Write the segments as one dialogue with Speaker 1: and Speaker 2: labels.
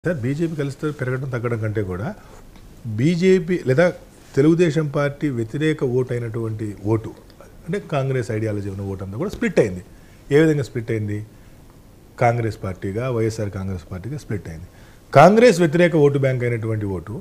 Speaker 1: Sir BJP కలిస్తే పెరగడం తగ్గడం కంటే కూడా బీజేపీ లేదా తెలుగుదేశం పార్టీ వ్యతిరేక ఓటు అయినటువంటి ఓటు అంటే కాంగ్రెస్ ఐడియాలజీ ఉన్న ఓటు అంతా కూడా స్ప్లిట్ అయింది ఏ విధంగా స్ప్లిట్ అయింది కాంగ్రెస్ పార్టీగా వైఎస్ఆర్ కాంగ్రెస్ పార్టీగా స్ప్లిట్ అయింది కాంగ్రెస్ వ్యతిరేక ఓటు బ్యాంక్ అయినటువంటి ఓటు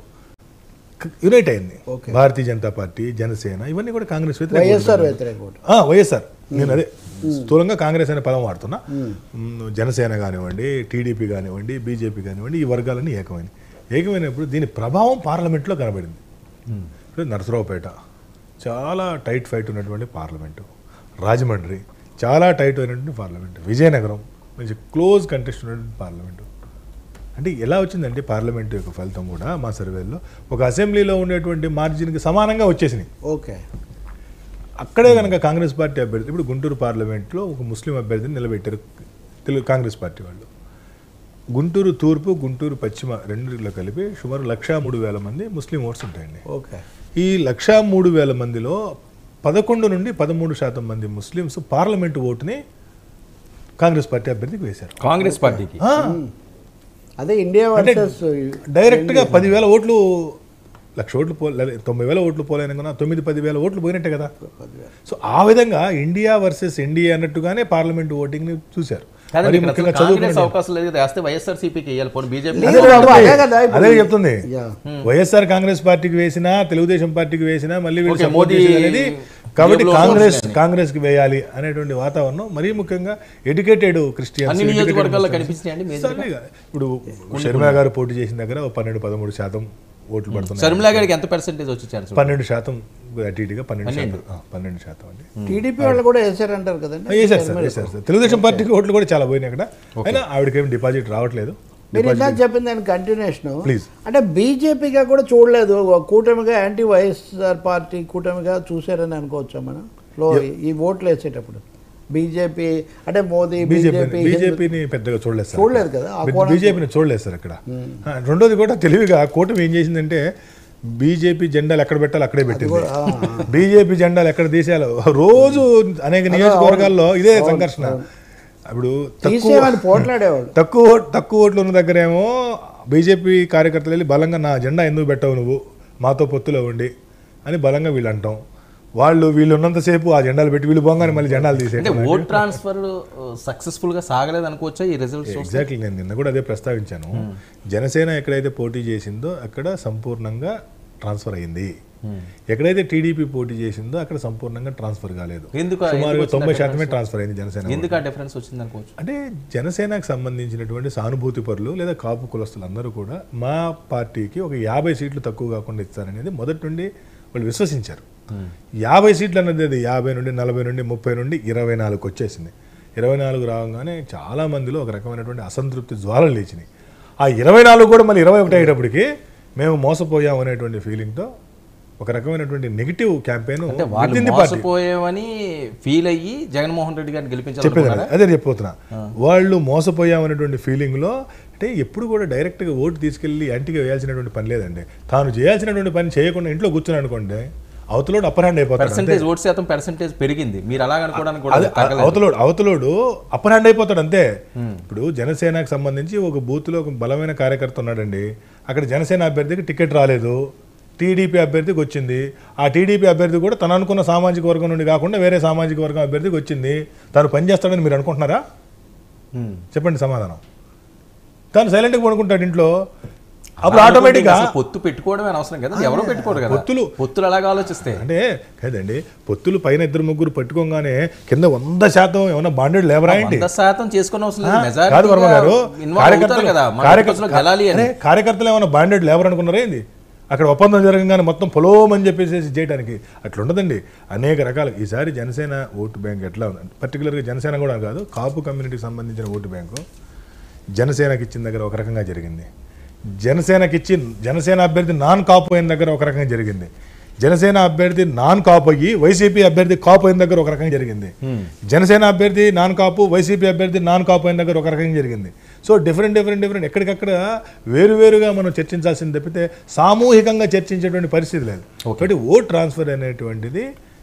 Speaker 1: క- యునైట్ అయింది
Speaker 2: ఓకే.
Speaker 1: భారతీయ జనతా పార్టీ జనసేన ఇవన్నీ కూడా కాంగ్రెస్ వ్యతిరేక ఓటు
Speaker 2: వైఎస్ఆర్
Speaker 1: బ్యాంక్.
Speaker 2: వ్యతిరేక ఓటు
Speaker 1: ఆ, వైఎస్ఆర్ నేను అదే స్థూలంగా కాంగ్రెస్ అనే పదం వాడుతున్నా మ్, జనసేన కానివ్వండి టీడీపీ కానివ్వండి బీజేపీ కానివ్వండి ఈ వర్గాలన్నీ ఏకమైనవి ఏకమైనప్పుడు దీని ప్రభావం పార్లమెంట్లో కనబడింది ఇప్పుడు నరసరావుపేట చాలా టైట్ ఫైట్ ఉన్నటువంటి పార్లమెంటు రాజమండ్రి చాలా టైట్ అయినటువంటి పార్లమెంటు విజయనగరం మంచి క్లోజ్ కంటెస్ట్ ఉన్నటువంటి పార్లమెంటు అంటే ఎలా వచ్చిందంటే పార్లమెంటు యొక్క ఫలితం కూడా మా సర్వేలో ఒక అసెంబ్లీలో ఉండేటువంటి మార్జిన్కి సమానంగా వచ్చేసినాయి
Speaker 2: ఓకే
Speaker 1: అక్కడే కనుక కాంగ్రెస్ పార్టీ అభ్యర్థి ఇప్పుడు గుంటూరు పార్లమెంట్లో ఒక ముస్లిం అభ్యర్థిని నిలబెట్టారు తెలుగు కాంగ్రెస్ పార్టీ వాళ్ళు గుంటూరు తూర్పు గుంటూరు పశ్చిమ రెండిట్లో కలిపి సుమారు లక్షా మూడు వేల మంది ముస్లిం ఓట్స్ ఉంటాయండి
Speaker 2: ఓకే
Speaker 1: ఈ లక్షా మూడు వేల మందిలో పదకొండు నుండి పదమూడు శాతం మంది ముస్లిమ్స్ పార్లమెంటు ఓటుని కాంగ్రెస్ పార్టీ అభ్యర్థికి వేశారు
Speaker 3: కాంగ్రెస్ పార్టీకి
Speaker 1: ఆ,
Speaker 2: అదే ఇండియా వర్సెస్
Speaker 1: డైరెక్ట్గా పదివేల ఓట్లు లక్ష ఓట్లు పో లేదా తొంభై వేల ఓట్లు పోలేను కన్నా తొమ్మిది పది వేల ఓట్లు పోయినట్టే కదా సో ఆ విధంగా ఇండియా వర్సెస్ ఎన్డీఏ అన్నట్టుగానే పార్లమెంట్ ఓటింగ్ ని చూశారు
Speaker 3: కాదండి
Speaker 1: మరి
Speaker 3: ఇక్కడ
Speaker 1: ముఖ్యంగా
Speaker 3: అసలు కాంగ్రెస్
Speaker 1: చదువుకునే
Speaker 3: అవకాశం లేదు కదా వేస్తే వైఎస్ఆర్ సిపికి వేయాలి పోనీ బీజేపీ
Speaker 2: లేదు బాబు, అదే కదా ఇప్పుడు.
Speaker 1: అదే చెప్తుంది
Speaker 2: యా.
Speaker 1: వైఎస్ఆర్ కాంగ్రెస్ పార్టీకి వేసినా తెలుగుదేశం పార్టీకి వేసినా మళ్ళీ వీళ్ళు
Speaker 3: ఓకే,
Speaker 1: support
Speaker 3: మోదీ
Speaker 1: చేసేది అనేది కాబట్టి
Speaker 3: జేబులో
Speaker 1: కాంగ్రెస్
Speaker 3: వస్తున్నాయని.
Speaker 1: కాంగ్రెస్ కి వేయాలి అనేటువంటి వాతావరణం మరీ ముఖ్యంగా ఎడ్యుకేటెడ్ క్రిస్టియన్స్
Speaker 3: అన్ని నియోజకవర్గాల్లో కనిపిస్తున్నాయండి మీ
Speaker 1: ఇప్పుడు షర్మిల గారు పోటీ చేసిన దగ్గర ఓ పన్నెండు పదమూడు శాతం ఓట్లు పడుతున్నాయి
Speaker 3: శర్మిలా గారికి ఎంత పర్సెంటేజ్ వచ్చే ఛాన్స్
Speaker 1: పన్నెండు శాతం అటు ఇటుగా పన్నెండు శాతం ఆ, పన్నెండు శాతం అండి
Speaker 2: టీడీపీ వాళ్ళు కూడా వేసారంటారు కదండి
Speaker 1: వేసారు సార్ వేసారు సార్ తెలుగుదేశం పార్టీకి ఓట్లు కూడా చాలా పోయినాయి అక్కడ అయినా ఆవిడకేం డిపాజిట్ రావట్లేదు
Speaker 2: మీరు ఇందాక చెప్పింది దాని కంటిన్యూషన్
Speaker 1: Please.
Speaker 2: అంటే బీజేపీగా కూడా చూడలేదు ఒక కూటమిగా యాంటీ వైఎస్ఆర్ పార్టీ కూటమిగా చూసారని అనుకోవచ్చా మనం లో ఈ ఓట్లు వేసేటప్పుడు బీజేపీ అంటే మోదీ
Speaker 1: బీజేపీ
Speaker 2: బీజేపీ
Speaker 1: బీజేపీని పెద్దగా చూడలేదు సార్
Speaker 2: చూడలేదు కదా ఆ కోణం-
Speaker 1: బీజేపీని చూడలేదు సార్ అక్కడ ఆ, రెండోది కూడా తెలివిగా కూటమి ఏం చేసిందంటే బీజేపీ జెండాలు ఎక్కడ పెట్టాలి అక్కడే పెట్టింది
Speaker 2: ఆ,
Speaker 1: బీజేపీ జెండాలు ఎక్కడ తీసేయాలో రోజు అనేక నియోజకవర్గాల్లో ఇదే సంఘర్షణ ఇప్పుడు తక్కువ
Speaker 2: తీసేవాళ్ళు పోట్లాడేవాళ్ళు
Speaker 1: తక్కువ ఓట్- తక్కువ ఓట్లు ఉన్న దగ్గరేమో బీజేపీ కార్యకర్తలు వెళ్ళి బలంగా నా జెండా ఎందుకు పెట్టవు నువ్వు మాతో పొత్తులో ఉండి అని బలంగా వీళ్ళు అంటాం వాళ్ళు వీళ్ళు ఉన్నంతసేపు ఆ జెండాలు పెట్టి వీళ్ళు పోగానే మళ్ళీ జెండాలు
Speaker 3: అంటే
Speaker 1: తీసేయడం
Speaker 3: ఓట్ ట్రాన్స్ఫర్ సక్సెస్ఫుల్ గా సాగలేదు అనుకోవచ్చా ఈ రిజల్ట్స్
Speaker 1: ఎగ్జాక్ట్లీ నేను నిన్న కూడా అదే ప్రస్తావించాను జనసేన ఎక్కడైతే పోటీ చేసిందో అక్కడ సంపూర్ణంగా ట్రాన్స్ఫర్ అయింది ఎక్కడైతే టీడీపీ పోటీ చేసిందో అక్కడ సంపూర్ణంగా ట్రాన్స్ఫర్ కాలేదు
Speaker 3: ఎందుకు
Speaker 1: సుమారుగా
Speaker 3: ఎందుకు
Speaker 1: తొంభై
Speaker 3: వచ్చింది
Speaker 1: శాతమే ట్రాన్స్ఫర్ అయింది జనసేన
Speaker 3: ఎందుకు ఆ డిఫరెన్స్ వచ్చింది అనుకోవచ్చు
Speaker 1: అంటే జనసేనకు సంబంధించినటువంటి సానుభూతి పరులు లేదా కాపు కులస్తులు అందరూ కూడా మా పార్టీకి ఒక యాభై సీట్లు తక్కువ కాకుండా ఇస్తారనేది మొదటి నుండి వాళ్ళు విశ్వసించారు యాభై సీట్లు అన్నది అది యాభై నుండి నలభై నుండి ముప్పై నుండి ఇరవై నాలుగు వచ్చేసింది ఇరవై నాలుగు రాగానే చాలా మందిలో ఒక రకమైనటువంటి అసంతృప్తి జ్వాలలు లేచినాయి ఆ ఇరవై నాలుగు కూడా మళ్ళీ ఇరవై ఒకటి అయ్యేటప్పటికి మేము మోసపోయాం అనేటువంటి ఫీలింగ్తో ఒక రకమైనటువంటి నెగిటివ్ క్యాంపెయిన్
Speaker 3: అంటే వాళ్ళు మోసపోయామని ఫీల్ అయ్యి జగన్మోహన్ రెడ్డి గారిని
Speaker 1: చెప్పేది
Speaker 3: గెలిపించాలనుకున్నారా
Speaker 1: అదే చెప్పబోతున్నా వాళ్ళు మోసపోయామనేటువంటి ఫీలింగ్లో అంటే ఎప్పుడు కూడా డైరెక్ట్గా ఓటు తీసుకెళ్ళి యాంటీగా వేయాల్సినటువంటి పని లేదండి తాను చేయాల్సినటువంటి పని చేయకుండా ఇంట్లో కూర్చుని అనుకోండి అవతలోడు అప్పర్ హ్యాండ్ అయిపోతాడు
Speaker 3: పర్సంటేజ్ ఓట్ శాతం పర్సంటేజ్ పెరిగింది మీరు అలాగ అనుకోవడానికి కూడా
Speaker 1: అదే
Speaker 3: తగ్గలేదు
Speaker 1: అవతలోడు అవతలోడు అప్పర్ హ్యాండ్ అయిపోతాడు అంతే ఇప్పుడు జనసేనకు సంబంధించి ఒక బూత్లో ఒక బలమైన కార్యకర్త ఉన్నాడండి అక్కడ జనసేన అభ్యర్థికి టికెట్ రాలేదు టీడీపీ అభ్యర్థికి వచ్చింది ఆ టీడీపీ అభ్యర్థి కూడా తను అనుకున్న సామాజిక వర్గం నుండి కాకుండా వేరే సామాజిక వర్గం అభ్యర్థికి వచ్చింది తను పనిచేస్తాడని మీరు అనుకుంటున్నారా
Speaker 3: Hmm.
Speaker 1: చెప్పండి సమాధానం తను సైలెంట్గా పడుకుంటాడు ఇంట్లో అప్పుడు ఆటోమేటిక్గా
Speaker 3: అసలు పొత్తు పెట్టుకోవడమే అనవసరం కదా ఎవరో పెట్టుకోరు కదా
Speaker 1: పొత్తులు-
Speaker 3: పొత్తులు అలాగా ఆలోచిస్తే
Speaker 1: అంటే కదండి పొత్తులు పైన ఇద్దరు ముగ్గురు పట్టుకోగానే కింద వంద శాతం ఏమన్నా బాండెడ్ లేబరా ఏంటి
Speaker 3: వంద శాతం చేసుకున్న అవసరం లేదు
Speaker 1: ఆ, కాదు వర్మ గారు
Speaker 3: మెజారిటీ ఇన్వాల్వ్ అవుతారు కదా మన
Speaker 1: కార్యకర్తలు
Speaker 3: పొత్తులో గెలాలి అని
Speaker 1: అరే, కార్యకర్తలు ఏమైనా బాండెడ్ లేబర్ అనుకున్నారా ఏంది అక్కడ ఒప్పందం జరగగానే మొత్తం పొలోమని చెప్పేసి చేయడానికి అట్లా ఉండదండి అనేక రకాలు ఈసారి జనసేన ఓటు బ్యాంక్ ఎట్లా ఉంది పర్టికులర్గా జనసేన కూడా కాదు కాపు కమ్యూనిటీకి సంబంధించిన ఓటు బ్యాంకు జనసేనకి ఇచ్చిన దగ్గర ఒక రకంగా జరిగింది జనసేనకి ఇచ్చి జనసేన అభ్యర్థి నాన్ కాపు అయిన దగ్గర ఒక రకంగా జరిగింది జనసేన అభ్యర్థి నాన్ కాపు అయ్యి వైసీపీ అభ్యర్థి కాపు అయిన దగ్గర ఒక రకంగా జరిగింది జనసేన అభ్యర్థి నాన్ కాపు వైసీపీ అభ్యర్థి నాన్ కాపు అయిన దగ్గర ఒక రకంగా జరిగింది సో డిఫరెంట్ డిఫరెంట్ డిఫరెంట్ ఎక్కడికక్కడ వేరువేరుగా మనం చర్చించాల్సింది తప్పితే సామూహికంగా చర్చించేటువంటి పరిస్థితి లేదు ఒకటి ఓట్ ట్రాన్స్ఫర్ అనేటువంటిది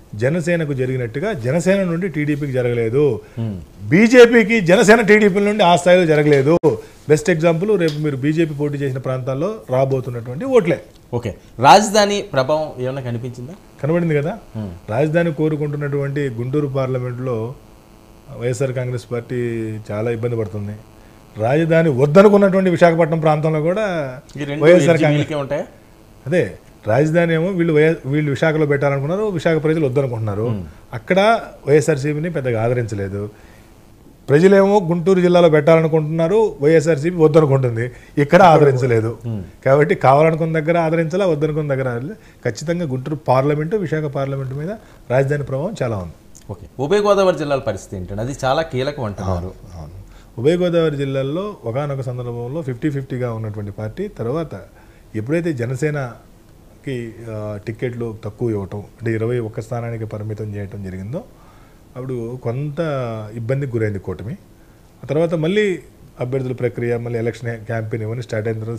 Speaker 1: జనసేనకు జరిగినట్టుగా జనసేన నుండి టీడీపీకి జరగలేదు బీజేపీకి జనసేన టీడీపీ నుండి ఆ స్థాయిలో జరగలేదు బెస్ట్ ఎగ్జాంపుల్ రేపు మీరు బీజేపీ పోటీ చేసిన ప్రాంతాల్లో రాబోతున్నటువంటి ఓట్లే
Speaker 3: ఓకే రాజధాని ప్రభావం ఏమైనా కనిపించిందా
Speaker 1: కనబడింది కదా రాజధాని కోరుకుంటున్నటువంటి గుంటూరు పార్లమెంట్లో వైఎస్ఆర్ కాంగ్రెస్ పార్టీ చాలా ఇబ్బంది పడుతుంది రాజధాని వద్దనుకున్నటువంటి విశాఖపట్నం ప్రాంతంలో కూడా
Speaker 3: ఈ రెండు
Speaker 1: వైఎస్ఆర్
Speaker 3: ఎడ్జి
Speaker 1: కాంగ్రెస్
Speaker 3: వీళ్ళకే ఉంటాయా
Speaker 1: అదే రాజధాని ఏమో వీళ్ళు వై- వీళ్ళు విశాఖలో పెట్టాలనుకున్నారు విశాఖ ప్రజలు వద్దనుకుంటున్నారు అక్కడ వైఎస్ఆర్సీపీని పెద్దగా ఆదరించలేదు ప్రజలేమో గుంటూరు జిల్లాలో పెట్టాలనుకుంటున్నారు వైఎస్ఆర్సీపీ వద్దనుకుంటుంది ఇక్కడ ఆదరించలేదు కాబట్టి కావాలనుకున్న దగ్గర ఆదరించాలా వద్దనుకున్న దగ్గర ఆదరించాలా. ఖచ్చితంగా గుంటూరు పార్లమెంటు విశాఖ పార్లమెంటు మీద రాజధాని ప్రభావం చాలా ఉంది
Speaker 3: ఓకే ఉభయ గోదావరి జిల్లాల పరిస్థితి ఏంటంటే అది చాలా కీలకం అంటున్నారు
Speaker 1: అవును ఉభయ గోదావరి జిల్లాల్లో ఒకనొక సందర్భంలో ఫిఫ్టీ ఫిఫ్టీగా ఉన్నటువంటి పార్టీ తర్వాత ఎప్పుడైతే జనసేనకి ఆ, టిక్కెట్లు తక్కువ ఇవ్వటం అంటే ఇరవై ఒక్క స్థానానికి పరిమితం చేయటం జరిగిందో అప్పుడు కొంత ఇబ్బందికి గురైంది కూటమి ఆ తర్వాత మళ్ళీ అభ్యర్థుల ప్రక్రియ మళ్ళీ ఎలక్షన్ క్యాంపెయిన్ ఇవన్నీ స్టార్ట్ అయిన తర్వాత